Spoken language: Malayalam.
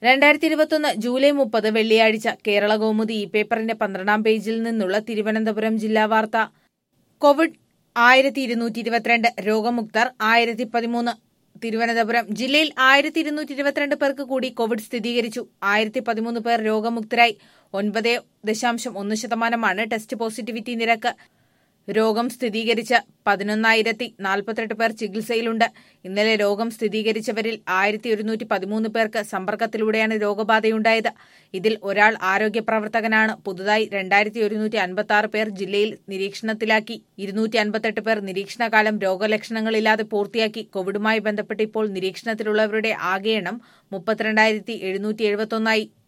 രണ്ടായിരത്തി ഇരുപത്തൊന്ന് ജൂലൈ മുപ്പത് വെള്ളിയാഴ്ച കേരള കൗമുദി ഈ പേപ്പറിന്റെ പന്ത്രണ്ടാം പേജിൽ നിന്നുള്ള തിരുവനന്തപുരം ജില്ലാ വാർത്ത കോവിഡ് ആയിരത്തി ഇരുന്നൂറ്റി ഇരുപത്തിരണ്ട് രോഗമുക്തർ ആയിരത്തി പതിമൂന്ന് തിരുവനന്തപുരം ജില്ലയിൽ ആയിരത്തി ഇരുന്നൂറ്റി ഇരുപത്തിരണ്ട് പേർക്ക് കൂടി കോവിഡ് സ്ഥിരീകരിച്ചു ആയിരത്തി പതിമൂന്ന് പേർ രോഗമുക്തരായി ഒൻപത് ദശാംശം ഒന്ന് ശതമാനമാണ് ടെസ്റ്റ് പോസിറ്റിവിറ്റി നിരക്ക് രോഗം സ്ഥിരീകരിച്ച പതിനൊന്നായിരത്തി നാൽപ്പത്തെട്ട് പേർ ചികിത്സയിലുണ്ട് ഇന്നലെ രോഗം സ്ഥിരീകരിച്ചവരിൽ ആയിരത്തി ഒരുന്നൂറ്റി പതിമൂന്ന് പേർക്ക് സമ്പർക്കത്തിലൂടെയാണ് രോഗബാധയുണ്ടായത് ഇതിൽ ഒരാൾ ആരോഗ്യ പ്രവർത്തകനാണ് പുതുതായി രണ്ടായിരത്തി ഒരുന്നൂറ്റി അൻപത്തി ആറ് പേർ ജില്ലയിൽ നിരീക്ഷണത്തിലാക്കി ഇരുന്നൂറ്റി അൻപത്തെട്ട് പേർ നിരീക്ഷണകാലം രോഗലക്ഷണങ്ങളില്ലാതെ പൂർത്തിയാക്കി കോവിഡുമായി ബന്ധപ്പെട്ട് ഇപ്പോൾ നിരീക്ഷണത്തിലുള്ളവരുടെ ആകെ എണ്ണം മുപ്പത്തിരണ്ടായിരത്തി എഴുന്നൂറ്റി എഴുപത്തൊന്നായി